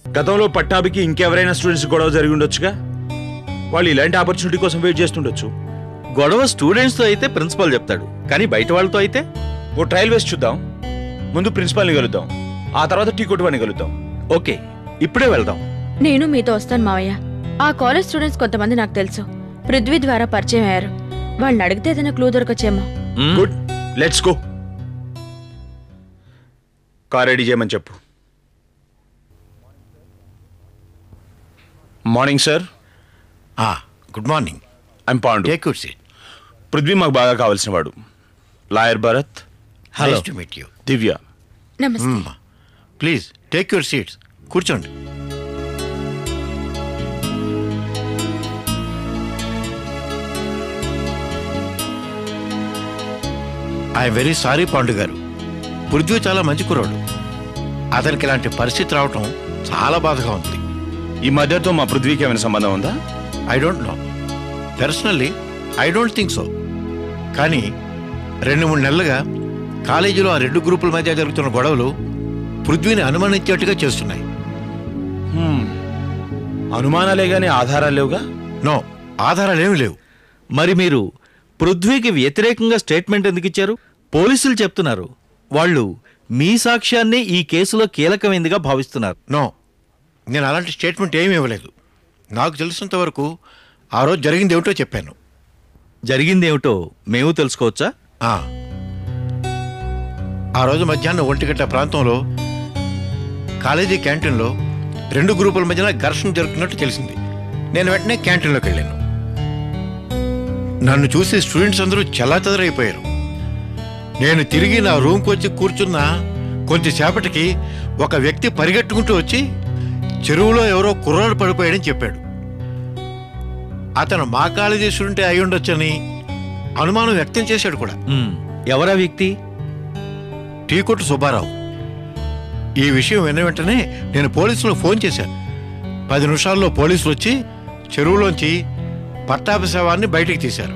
గతంలో పట్టాభికి ఇంకెవరైనా స్టూడెంట్స్ గొడవ జరిగి ఉండొచ్చుగా వాళ్ళు ఇలాంటి ఆపర్చునిటీ కోసం వెయిట్ చేస్తుండొచ్చు గొడవ స్టూడెంట్స్ తో అయితే ప్రిన్సిపల్ చెప్తాడు కానీ బయట వాళ్ళతో అయితే ఓ ట్రయల్ వేసి చూద్దాం ముందు ప్రిన్సిపాల్ని కలుద్దాం ఆ తర్వాత టీ కొట్టువాడిని కలుద్దాం ఓకే ఇప్పుడే వెళ్దాం నేను మీతో వస్తాను మావయ్య ఆ కాలేజ్ స్టూడెంట్స్ కొంతమంది నాకు తెలుసు పృథ్వీ ద్వారా పరిచయం అయ్యారు వాళ్ళని అడిగితే ఏదైనా క్లూ దొరకొచ్చేమో మ్మ్. Good let's go car ready చేయమని చెప్పు morning sir good morning I'm Pandu take your seat Prithvi మాకు బాగా కావాల్సిన వాడు lawyer Bharat Hello. Nice to meet you Divya నమస్తే ప్లీజ్ టేక్ యూర్ సీట్స్ కూర్చోండి I very sorry Pandu garu Prithvi చాలా మంచి కుర్రాడు అతనికి ఇలాంటి పరిస్థితి రావటం చాలా బాధగా ఉంది ఈ మధ్యతో మా పృథ్వీకి ఏమైనా సంబంధం ఉందా I don't know personally I don't think so కానీ రెండు మూడు నెలలుగా కాలేజీలో ఆ రెండు గ్రూపుల మధ్య జరుగుతున్న గొడవలు పృథ్వీని అనుమానించేట్టుగా చేస్తున్నాయి హ్మ్. అనుమానాలే గానీ ఆధారాలు లేవుగా నో ఆధారాలు ఏమీ లేవు మరి మీరు పృథ్వీకి వ్యతిరేకంగా స్టేట్మెంట్ ఎందుకు ఇచ్చారు పోలీసులు చెప్తున్నారు వాళ్ళు మీ సాక్ష్యాన్ని ఈ కేసులో కీలకమైందిగా భావిస్తున్నారు నో నేను అలాంటి స్టేట్మెంట్ ఏమీ ఇవ్వలేదు నాకు తెలిసినంత వరకు ఆ రోజు జరిగింది ఏమిటో చెప్పాను జరిగిందేమిటో మేము తెలుసుకోవచ్చా ఆ. ఆ రోజు మధ్యాహ్నం ఒంటి గంట ప్రాంతంలో కాలేజీ క్యాంటీన్లో రెండు గ్రూపుల మధ్యన ఘర్షణ జరుగుతున్నట్టు తెలిసింది నేను వెంటనే క్యాంటీన్లోకి వెళ్ళాను నన్ను చూసి స్టూడెంట్స్ అందరూ చెల్లాచెదరైపోయారు నేను తిరిగి నా రూమ్కి వచ్చి కూర్చున్న కొద్దిసేపటికి ఒక వ్యక్తి పరిగెట్టుకుంటూ వచ్చి చెరువులో ఎవరో కుర్రాడు పడిపోయాడని చెప్పాడు అతను మా కాలేజీ స్టూడెంటే అయి ఉండొచ్చని అనుమానం వ్యక్తం చేశాడు కూడా మ్మ్. ఎవరా వ్యక్తి టీకొట్టు సుబ్బారావు ఈ విషయం విన్న వెంటనే నేను పోలీసులకు ఫోన్ చేశాను పది నిమిషాల్లో పోలీసులు వచ్చి చెరువులోంచి పట్టాభి శవాన్ని బయటికి తీశారు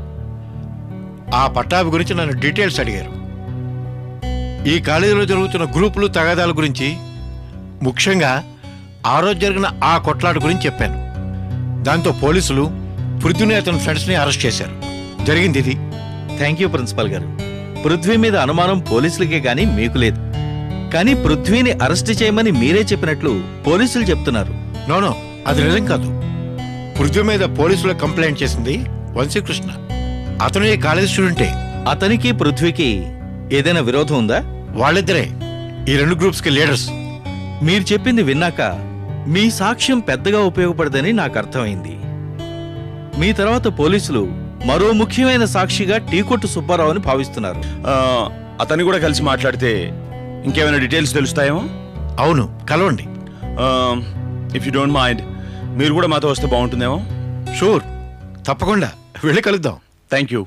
ఆ పట్టాభి గురించి నన్ను డీటెయిల్స్ అడిగారు ఈ కాలేజీలో జరుగుతున్న గ్రూపులు తగాదాల గురించి ముఖ్యంగా ఆ రోజు జరిగిన ఆ కొట్లాట గురించి చెప్పాను దాంతో పోలీసులు పృథ్వీని అతని ఫ్రెండ్స్ని అరెస్ట్ చేశారు జరిగింది ఇది థ్యాంక్ యూ ప్రిన్సిపల్ గారు పృథ్వీ మీద అనుమానం పోలీసులకే గాని మీకు లేదు కానీ పృథ్వీని అరెస్ట్ చేయమని మీరే చెప్పినట్లు పోలీసులు చెప్తున్నారు నోనో అది నిజం కాదు పృథ్వీ మీద పోలీసులకు కంప్లైంట్ చేసింది వంశీకృష్ణ అతను ఈ కాలేజ్ స్టూడెంటే అతనికి పృథ్వీకి ఏదైనా విరోధం ఉందా వాళ్ళిద్దరే ఈ రెండు గ్రూప్స్ కి లీడర్స్ మీరు చెప్పింది విన్నాక మీ సాక్ష్యం పెద్దగా ఉపయోగపడదని నాకు అర్థమైంది మీ తర్వాత పోలీసులు మరో ముఖ్యమైన సాక్షిగా టీకొట్టు సుబ్బారావుని భావిస్తున్నారు ఆ, అతన్ని కూడా కలిసి మాట్లాడితే ఇంకేమైనా డీటెయిల్స్ తెలుస్తాయేమో అవును కలవండి ఇఫ్ యూ డోంట్ మైండ్ మీరు కూడా మాతో వస్తే బాగుంటుందేమో షూర్ తప్పకుండా వెళ్ళి కలుద్దాం థ్యాంక్ యూ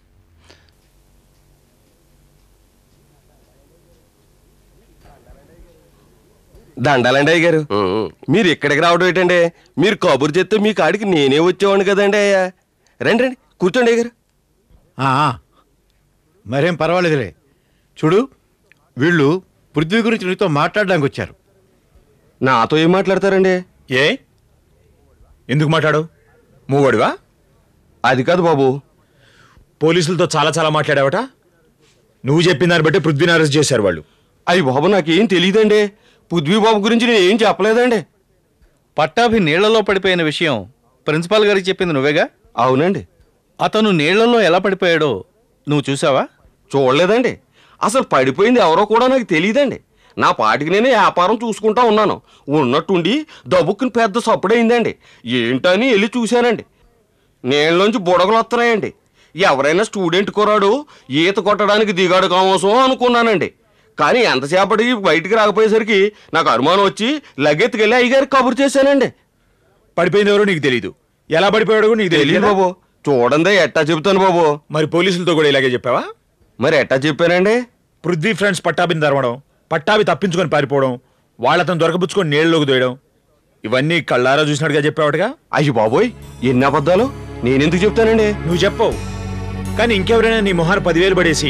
దండాలండి అయ్య గారు మీరు ఇక్కడికి రావడం ఏంటండి మీరు కబురు చెప్తే మీ కాడికి నేనే వచ్చేవాడిని కదండి అయ్యా రండి రండి కూర్చోండి అయ్య గారు ఆ, ఆ. మరేం పర్వాలేదులే చూడు వీళ్ళు పృథ్వీ గురించి నీతో మాట్లాడడానికి వచ్చారు నాతో ఏం మాట్లాడతారండి ఏ ఎందుకు మాట్లాడు మూగోడివా అది కాదు బాబు పోలీసులతో చాలా చాలా మాట్లాడావట నువ్వు చెప్పిన దాన్ని బట్టి పృథ్వీని అరెస్ట్ చేశారు వాళ్ళు అయ్యి బాబు నాకేం తెలియదండి పృథ్వీ బాబు గురించి నేను ఏం చెప్పలేదండి పట్టాభి నీళ్లలో పడిపోయిన విషయం ప్రిన్సిపాల్ గారికి చెప్పింది నువ్వేగా అవునండి అతను నీళ్లలో ఎలా పడిపోయాడో నువ్వు చూసావా చూడలేదండి అసలు పడిపోయింది ఎవరో కూడా నాకు తెలియదండి నా పాటికి నేనే వ్యాపారం చూసుకుంటా ఉన్నాను ఉన్నట్టుండి దబుక్కుని పెద్ద సప్పుడైందండి ఏంటని వెళ్ళి చూశానండి నీళ్ళలోంచి బుడగలు వస్తున్నాయండి ఎవరైనా స్టూడెంట్ కురాడు ఈత కొట్టడానికి దిగాడు కామోసం అనుకున్నానండి కానీ ఎంతసేపటికి బయటికి రాకపోయేసరికి నాకు అనుమానం వచ్చి లగెత్తుకెళ్ళి అయ్యగారికి కబురు చేశానండి పడిపోయింది ఎవరో నీకు తెలియదు ఎలా పడిపోయాడో కూడా నీకు తెలియదు తెలియదు బాబు చూడండి ఎట్టా చెబుతాను బాబు మరి పోలీసులతో కూడా ఇలాగే చెప్పావా మరి ఎట్టా చెప్పానండి పృథ్వీ ఫ్రెండ్స్ పట్టాభిని తరవడం పట్టాభి తప్పించుకొని పారిపోవడం వాళ్ళతను దొరకపుచ్చుకొని నీళ్ళలోకి దోయడం ఇవన్నీ కళ్ళారా చూసినట్టుగా చెప్పావటగా అయ్యి బాబోయ్ ఎన్ని అబద్ధాలు నేనెందుకు చెప్తానండి నువ్వు చెప్పవు కానీ ఇంకెవరైనా నీ మొహాన పదివేలు పడేసి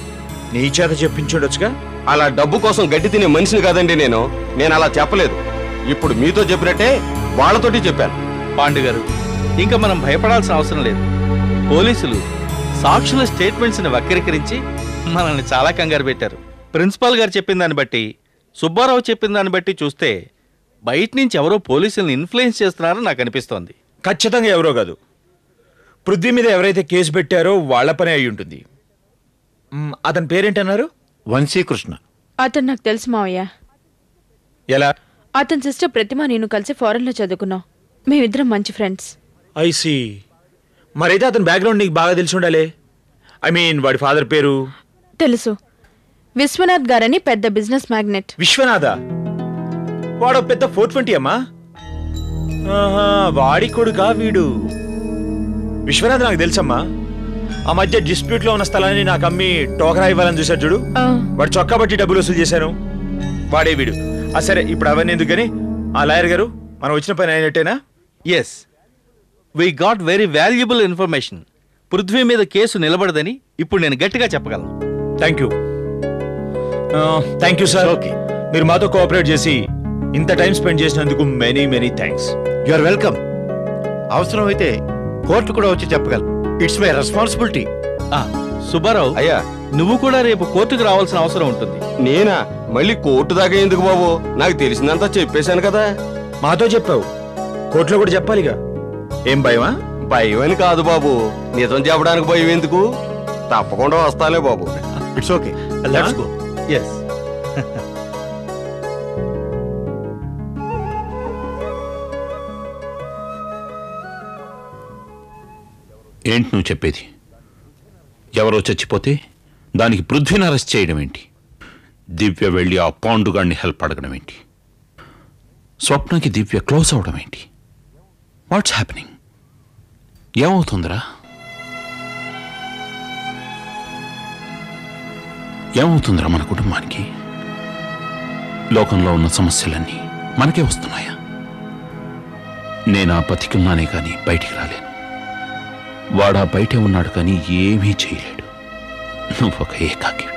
నీ చేత చెప్పించుండొచ్చుగా అలా డబ్బు కోసం గడ్డి తినే మనిషిని కాదండి నేను నేను అలా చెప్పలేదు ఇప్పుడు మీతో చెప్పినట్టే వాళ్ళతోటి చెప్పాను పాండు గారు ఇంకా మనం భయపడాల్సిన అవసరం లేదు పోలీసులు సాక్షుల స్టేట్మెంట్స్ని వక్రీకరించి మనల్ని చాలా కంగారు పెట్టారు ప్రిన్సిపాల్ గారు చెప్పిన దాన్ని బట్టి సుబ్బారావు చెప్పిన దాన్ని బట్టి చూస్తే బయట నుంచి ఎవరో పోలీసుల్ని ఇన్ఫ్లుయెన్స్ చేస్తున్నారని నాకు అనిపిస్తోంది ఖచ్చితంగా ఎవరో కాదు పృథ్వీ మీద ఎవరైతే కేసు పెట్టారో వాళ్ళ పనే అయి ఉంటుంది మ్, అతని పేరేంటన్నారు వంశీకృష్ణ అతను నాకు తెలుసు మావయ్య ఎలా అతని సిస్టర్ ప్రతిమ నేను కలిసి ఫారెన్లో చదువుకున్నాం మేమిద్దరం మంచి ఫ్రెండ్స్ ఐసి మరైతే అతని బ్యాక్గ్రౌండ్ నీకు బాగా తెలిసి ఉండాలి ఐ మీన్ వాడి ఫాదర్ పేరు తెలుసు విశ్వనాథ్ గారని పెద్ద బిజినెస్ మ్యాగ్నెట్ విశ్వనాథ వాడు పెద్ద ఫోర్ ట్వంటీ అమ్మా ఆహా, వాడి కొడుకా వీడు విశ్వనాథ్ నాకు తెలుసమ్మా ఆ మధ్య డిస్ప్యూట్ లో ఉన్న స్థలాన్ని నాకు అమ్మి టోకరా ఇవ్వాలని చూశాడు చూడు ఆ, వాడు చొక్కా బట్టి డబ్బులు వసూలు చేశాను వాడే వీడు ఆ సరే ఇప్పుడు అవన్నీ ఎందుకు కానీ ఆ లాయర్ గారు మనం వచ్చిన పని అయినట్టేనా yes we got very valuable information Prithvi మీద కేసు నిలబడదని ఇప్పుడు నేను గట్టిగా చెప్పగలను థ్యాంక్ యూ థ్యాంక్ యూ సార్ Okay. మీరు మాతో కోఆపరేట్ చేసి ఇంత టైం స్పెండ్ చేసినందుకు many many thanks you are welcome అవసరమైతే కోర్టు కూడా వచ్చి చెప్పగలను ఇట్స్ మై రెస్పాన్సిబిలిటీ ఆ, సుబ్బారావు అయ్యా నువ్వు కూడా రేపు కోర్టుకు రావాల్సిన అవసరం ఉంటుంది నేనా మళ్ళీ కోర్టు దాకా ఎందుకు బాబు నాకు తెలిసిందంతా చెప్పేశాను కదా మాతో చెప్పావు కోర్టులో కూడా చెప్పాలిగా ఏం భయమా భయం అని కాదు బాబు నిజం చెప్పడానికి భయం ఎందుకు తప్పకుండా వస్తాలే బాబు ఇట్స్ ఓకే అలా? లెట్స్ గో ఎస్ ఏంటి నువ్వు చెప్పేది ఎవరో చచ్చిపోతే దానికి పృథ్వీని అరెస్ట్ చేయడం ఏంటి దివ్య వెళ్ళి ఆ పాండుగాడిని హెల్ప్ అడగడం ఏంటి స్వప్నకి దివ్య క్లోజ్ అవడం ఏంటి వాట్స్ హ్యాపెనింగ్ ఏమవుతుందిరా ఏమవుతుందిరా మన కుటుంబానికి లోకంలో ఉన్న సమస్యలన్నీ మనకే వస్తున్నాయా నేను ఆ బతికున్నానే కానీ బయటికి రాలేను వాడా బయటే ఉన్నాడు కానీ ఏమీ చేయలేడు నువ్వు ఒక ఏకాకివి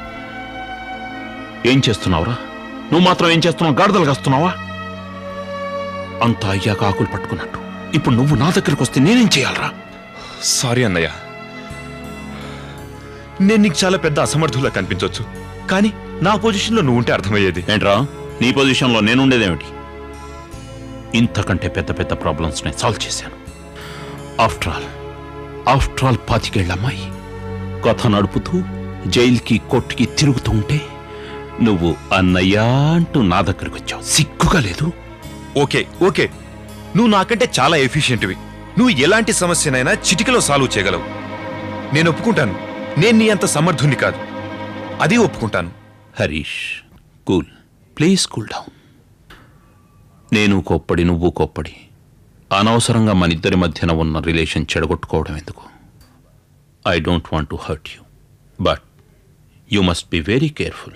ఏం చేస్తున్నావురా నువ్వు మాత్రం ఏం చేస్తున్నావు గాడిదలు కాస్తున్నావా అంత అయ్యాక ఆకులు పట్టుకున్నట్టు ఇప్పుడు నువ్వు నా దగ్గరకు వస్తే నేనేం చేయాలరా సారీ అన్నయ్య నేను నీకు చాలా పెద్ద అసమర్థులా కనిపించవచ్చు కానీ నా పొజిషన్లో నువ్వు ఉంటే అర్థమయ్యేది ఏంట్రా నీ పొజిషన్లో నేనుండేదేమిటి ఇంతకంటే పెద్ద పెద్ద ప్రాబ్లమ్స్ నేను సాల్వ్ చేశాను ఆఫ్టర్ ఆల్ ఆఫ్టర్ ఆల్ పాతికేళ్ళ అమ్మాయి కథ నడుపుతూ జైలుకి కోర్టుకి తిరుగుతూ ఉంటే నువ్వు అన్నయ్యా అంటూ నా దగ్గరకు వచ్చావు సిగ్గుగా లేదు ఓకే ఓకే నువ్వు నాకంటే చాలా ఎఫిషియెంట్వి నువ్వు ఎలాంటి సమస్యనైనా చిటికలో సాల్వ్ చేయగలవు నేను ఒప్పుకుంటాను నేను నీ అంత సమర్థుని కాదు అది ఒప్పుకుంటాను Harish cool please cool down నేను కోప్పడి నువ్వు కోప్పడి అనవసరంగా మన ఇద్దరి మధ్యన ఉన్న రిలేషన్ చెడగొట్టుకోవడం ఎందుకు I don't want to hurt you but you must be very careful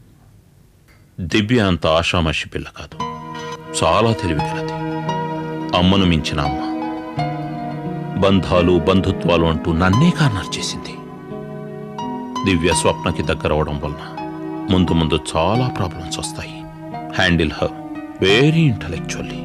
Divya అంత ఆషామాషి పిల్ల కాదు చాలా తెలివిగలది అమ్మను మించిన అమ్మ బంధాలు బంధుత్వాలు అంటూ నన్నే కార్నర్ చేసింది దివ్య స్వప్నకి దగ్గర అవడం వలన ముందు ముందు చాలా ప్రాబ్లమ్స్ వస్తాయి హ్యాండిల్ హర్ వెరీ ఇంటలెక్చువల్లీ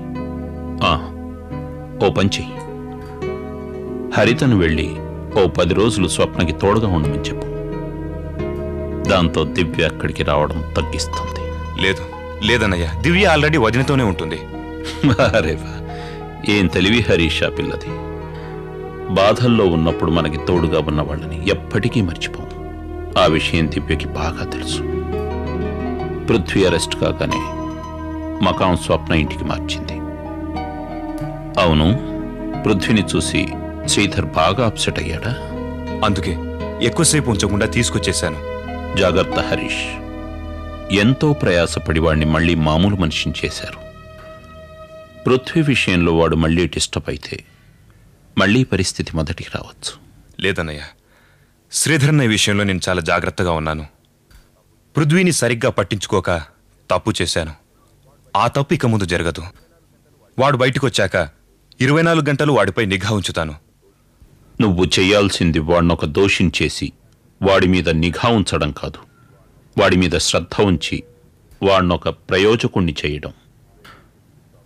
ఓ పని చెయ్యి హరితను వెళ్ళి ఓ పది రోజులు స్వప్నకి తోడుగా ఉండమని చెప్పు దాంతో దివ్య అక్కడికి రావడం తగ్గిస్తుంది లేదు లేదన్నయ్య దివ్య ఆల్రెడీ వదినతోనే ఉంటుంది అరేవా ఏం తెలివి హరీష్ ఆ పిల్లది బాధల్లో ఉన్నప్పుడు మనకి తోడుగా ఉన్న వాళ్ళని ఎప్పటికీ మర్చిపోం ఆ విషయం దివ్యకి బాగా తెలుసు పృథ్వీ అరెస్ట్ కాగానే మకాం స్వప్న ఇంటికి మార్చింది అవును పృథ్వీని చూసి శ్రీధర్ బాగా అప్సెట్ అయ్యాడా అందుకే ఎక్కువసేపు ఉంచకుండా తీసుకొచ్చేశాను జాగ్రత్త హరీష్ ఎంతో ప్రయాసపడి వాడిని మళ్ళీ మామూలు మనిషిని చేశారు పృథ్వీ విషయంలో వాడు మళ్ళీ డిస్టర్బ్ అయితే మళ్ళీ పరిస్థితి మొదటికి రావచ్చు లేదన్నయ్య శ్రీధరన్న విషయంలో నేను చాలా జాగ్రత్తగా ఉన్నాను పృథ్వీని సరిగ్గా పట్టించుకోక తప్పు చేశాను ఆ తప్పు ఇక ముందు జరగదు వాడు బయటకు వచ్చాక ఇరవై నాలుగు గంటలు వాడిపై నిఘా ఉంచుతాను నువ్వు చేయాల్సింది వాడినొక దోషిని చేసి వాడి మీద నిఘా ఉంచడం కాదు వాడి మీద శ్రద్ధ ఉంచి వాడినొక ప్రయోజకుణ్ణి చేయడం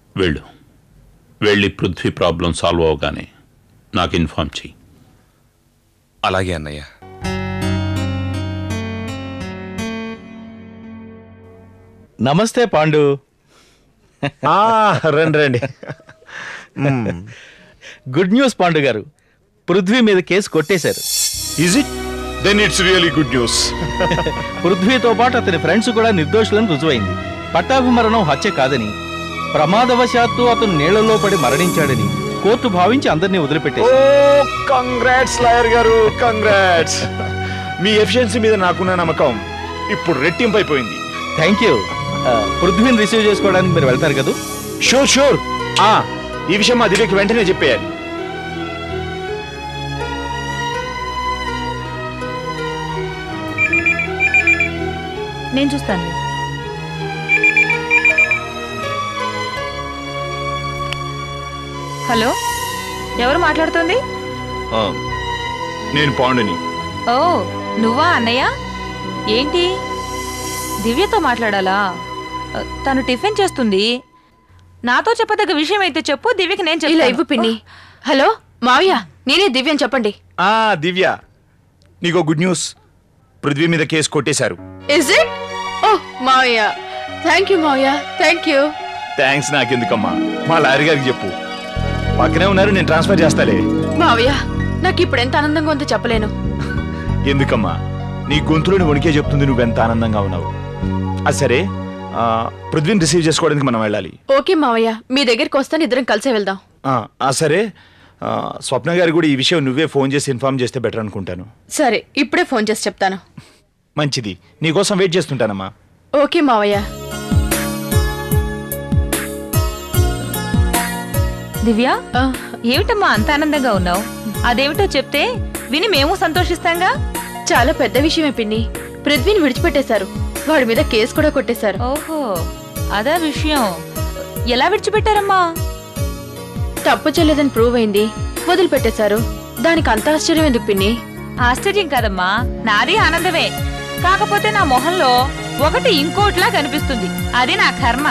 వెళ్ళు వెళ్ళి పృథ్వీ ప్రాబ్లం సాల్వ్ అవగానే నాకు ఇన్ఫార్మ్ చెయ్యి అలాగే అన్నయ్య నమస్తే పాండు ఆ, రండి రండి మ్మ్. గుడ్ న్యూస్ పాండు గారు పృథ్వీ మీద కేసు కొట్టేశారు is it then it's really good news పృథ్వీతో పాటు అతని ఫ్రెండ్స్ కూడా నిర్దోషులని రుజువైంది పట్టాభిమరణం హత్య కాదని ప్రమాదవశాత్తు అతను నీళ్లలో పడి మరణించాడని కోర్టు భావించి అందరినీ ఓ వదిలిపెట్టేసి కంగ్రాట్స్ లాయర్ గారు కంగ్రాట్స్ మీ ఎఫిషియన్సీ మీద నాకున్న నమ్మకం ఇప్పుడు రెట్టింపు అయిపోయింది థ్యాంక్ యూ పృథ్వీని రిసీవ్ చేసుకోవడానికి మీరు వెళ్తారు కదా షూర్ షూర్ ఆ ఈ విషయం మా దివ్యకి వెంటనే చెప్పేయాలి నేను చూస్తాను హలో ఎవరు మాట్లాడుతుంది ఆ, నేను పాండుని ఓ నువ్వా అన్నయ్య ఏంటి దివ్యతో మాట్లాడాలా అ, తను టిఫిన్ చేస్తుంది నాతో చెప్పదగ్గ విషయం అయితే చెప్పు దివ్యకి నేను ఇలా చెప్తాను ఇవ్వు పిన్ని హలో మావయ్య నేనే దివ్యం చెప్పండి ఆ దివ్య నీకో గుడ్ న్యూస్ పృథ్వీ మీద కేసు కొట్టేశారు ఇస్ ఇట్ ఓ మావయ్య థ్యాంక్ యూ మావయ్య థ్యాంక్ యూ థ్యాంక్స్ నాకెందుకమ్మా మా లాయర్ గారికి చెప్పు పక్కనే ఉన్నారు నేను ట్రాన్స్ఫర్ చేస్తాలే మావయ్య నాకు ఇప్పుడు ఎంత ఆనందంగా ఉందో చెప్పలేను ఎందుకమ్మా నీ గొంతులోని వణికే చెప్తుంది నువ్వెంత ఆనందంగా ఉన్నావు అది సరే ఆ, పృథ్వీని రిసీవ్ చేసుకోవడానికి మనం వెళ్ళాలి ఓకే మావయ్య మీ దగ్గరికి వస్తాను ఇద్దరం కలిసే వెళ్దాం ఆ, ఆ సరే ఆ, స్వప్న గారు కూడా ఈ విషయం నువ్వే ఫోన్ చేసి ఇన్ఫార్మ్ చేస్తే బెటర్ అనుకుంటాను సరే ఇప్పుడే ఫోన్ చేసి చెప్తాను మంచిది నీకోసం వెయిట్ చేస్తుంటానమ్మా ఓకే మావయ్య దివ్య ఆ, ఏమిటమ్మా అంత ఆనందంగా ఉన్నావు అదేమిటో చెప్తే విని మేము సంతోషిస్తాంగా చాలా పెద్ద విషయమే పిన్ని పృథ్వీని విడిచిపెట్టేశారు వాడి మీద కేసు కూడా కొట్టేశారు ఓహో అదా విషయం ఎలా విడిచిపెట్టారమ్మా తప్పు చేయలేదని ప్రూవ్ అయింది వదిలిపెట్టేశారు దానికి అంత ఆశ్చర్యం ఎందుకు పిన్ని ఆశ్చర్యం కాదమ్మా నాది ఆనందమే కాకపోతే నా మొహంలో ఒకటి ఇంకోటిలా కనిపిస్తుంది అది నా కర్మ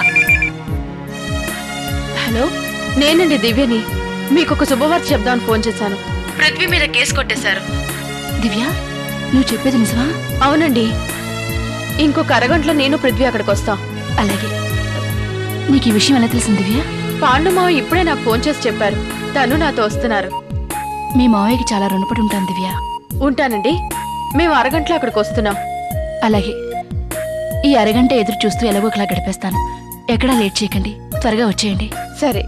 హలో నేనండి దివ్యని మీకు ఒక శుభవార్త చెప్దామని ఫోన్ చేశాను పృథ్వీ మీద కేసు కొట్టేశారు దివ్య నువ్వు చెప్పేది నిజమా అవునండి ఇంకొక అరగంటలో నేను పృథ్వీ అక్కడికి వస్తాం అలాగే నీకు ఈ విషయం ఎలా తెలిసింది దివ్య పాండు మావ ఇప్పుడే నాకు ఫోన్ చేసి చెప్పారు తను నాతో వస్తున్నారు మీ మావయ్యకి చాలా రుణపడి ఉంటాను దివ్య ఉంటానండి మేము అరగంటలో అక్కడికి వస్తున్నాం అలాగే ఈ అరగంట ఎదురు చూస్తూ ఎలాగో ఒకలా గడిపేస్తాను ఎక్కడా లేట్ చేయకండి త్వరగా వచ్చేయండి సరే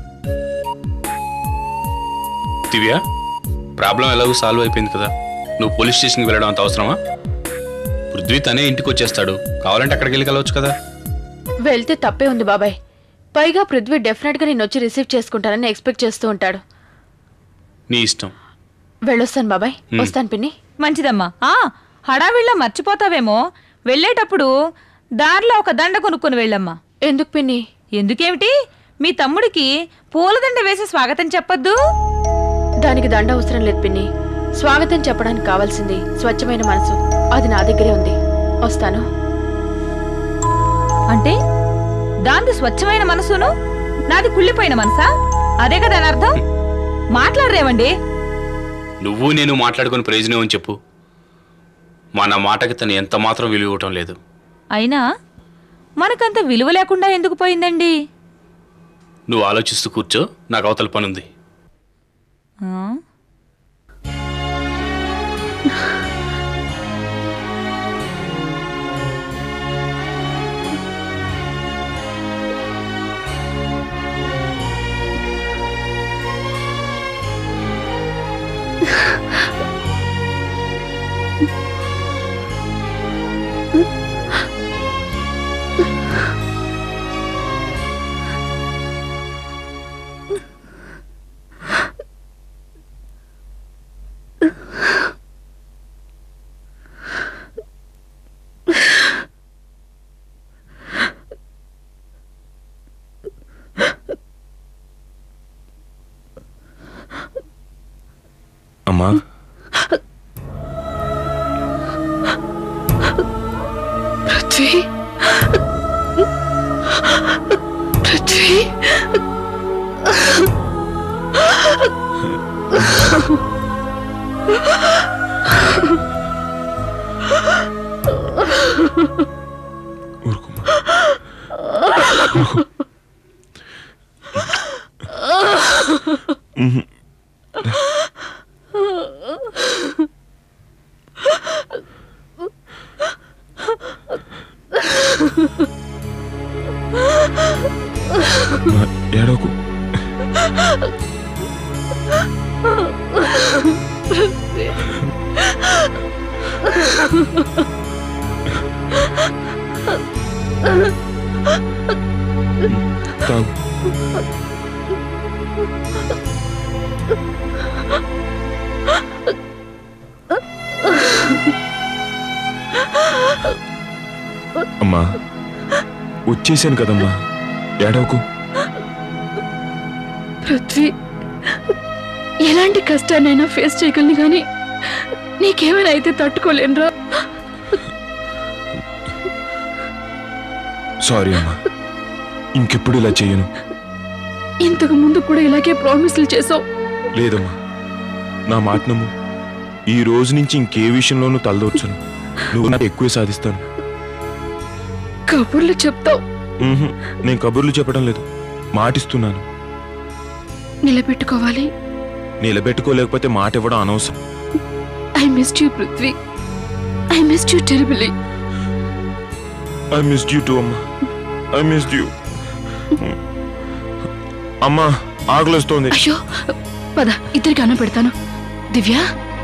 దివ్య ప్రాబ్లం ఎలాగో సాల్వ్ అయిపోయింది కదా నువ్వు పోలీస్ స్టేషన్కి వెళ్ళడం అంత అవసరమా పృథ్వీ తనే ఇంటికి వచ్చేస్తాడు కావాలంటే అక్కడికి వెళ్ళి కలవచ్చు కదా వెళ్తే తప్పే ఉంది బాబాయ్ పైగా పృథ్వీ డెఫినెట్ గా నేను వచ్చి రిసీవ్ చేసుకుంటానని ఎక్స్పెక్ట్ చేస్తూ ఉంటాడు నీ ఇష్టం వెళ్ళొస్తాను బాబాయ్ వస్తాను పిన్ని మంచిదమ్మా ఆ హడావిళ్ళ మర్చిపోతావేమో వెళ్ళేటప్పుడు దారిలో ఒక దండ కొనుక్కొని వెళ్ళమ్మా ఎందుకు పిన్ని ఎందుకేమిటి మీ తమ్ముడికి పూలదండ వేసి స్వాగతం చెప్పొద్దు దానికి దండ అవసరం లేదు పిన్ని స్వాగతం చెప్పడానికి కావాల్సింది స్వచ్ఛమైన మనసు అది నా దగ్గరే ఉంది వస్తాను అంటే దాంది స్వచ్ఛమైన మనసును నాది కుళ్ళిపోయిన మనసా అదే కదా దాని అర్థం మాట్లాడరేమండి నువ్వు నేను మాట్లాడుకుని ప్రయోజనం అని చెప్పు మన మాటకి తను ఎంత మాత్రం విలువ ఇవ్వటం లేదు అయినా మనకంత విలువ లేకుండా ఎందుకు పోయిందండి నువ్వు ఆలోచిస్తూ కూర్చో నాకు అవతల పనుంది ఆ? అమ్మా పృథ్వీ పృథ్వీ ఏడోకు తాగు అమ్మా వచ్చేసాను కదమ్మా ఏడవకు పృథ్వీ ఎలాంటి కష్టాన్నైనా ఫేస్ చేయగలను కానీ నీకేమైనా అయితే తట్టుకోలేనురా సారీ అమ్మా ఇంకెప్పుడు ఇలా చేయను ఇంతకు ముందు కూడా ఇలాగే ప్రామిస్లు చేసావు లేదమ్మా నా మాట నమ్ము ఈ రోజు నుంచి ఇంకే విషయంలోనూ తలదొచ్చును నువ్వు నాకు ఎక్కువే సాధిస్తాను కబుర్లు చెప్తావు మ్మ్హ్. నేను కబుర్లు చెప్పడం లేదు మాటిస్తున్నాను నిలబెట్టుకోవాలి నిలబెట్టుకోలేకపోతే మాట ఇవ్వడం అనవసరం I miss you Prithvi I miss you terribly I miss you too అమ్మా ఐ మిస్ యూ అమ్మా ఆకలిస్తోంది అయ్యో పద ఇద్దరికి అన్నం పెడతాను దివ్య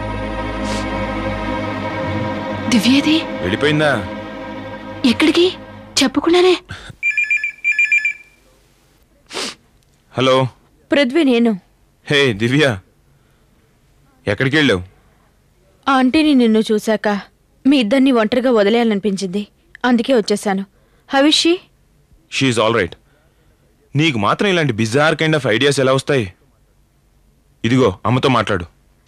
దివ్యేది వెళ్ళిపోయిందా ఎక్కడికి చెప్పకుండానే హలో పృథ్వీ నేను హే దివ్య ఎక్కడికి వెళ్ళావు ఆ ఆంటీని నిన్ను చూశాక మీ ఇద్దరిని ఒంటరిగా వదిలేయాలనిపించింది అందుకే వచ్చేసాను హవిషి షీఈ్ ఆల్ రైట్ నీకు మాత్రం ఇలాంటి బిజార్ కైండ్ ఆఫ్ ఐడియాస్ ఎలా వస్తాయి ఇదిగో అమ్మతో మాట్లాడు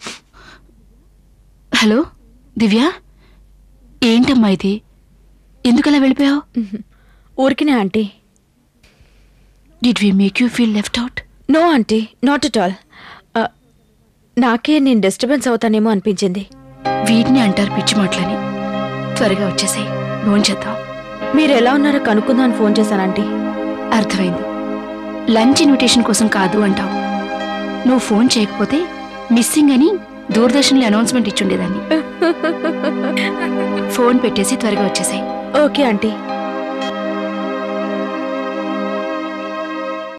హలో దివ్య ఏంటమ్మా ఇది ఎందుకలా వెళ్ళిపోయావు ఊరికినే aunty did we make you feel left out no aunty not at all నాకే నేను డిస్టర్బెన్స్ అవుతానేమో అనిపించింది వీటిని అంటారు పిచ్చి మాటలని త్వరగా వచ్చేసాయి భోంచేద్దాం మీరు ఎలా ఉన్నారో కనుక్కుందామని ఫోన్ చేశాను ఆంటీ అర్థమైంది లంచ్ ఇన్విటేషన్ కోసం కాదు అంటావు నువ్వు ఫోన్ చేయకపోతే మిస్సింగ్ అని దూరదర్శన్లో అనౌన్స్మెంట్ ఇచ్చుండేదాన్ని ఫోన్ పెట్టేసి త్వరగా వచ్చేసాయి ఓకే ఆంటీ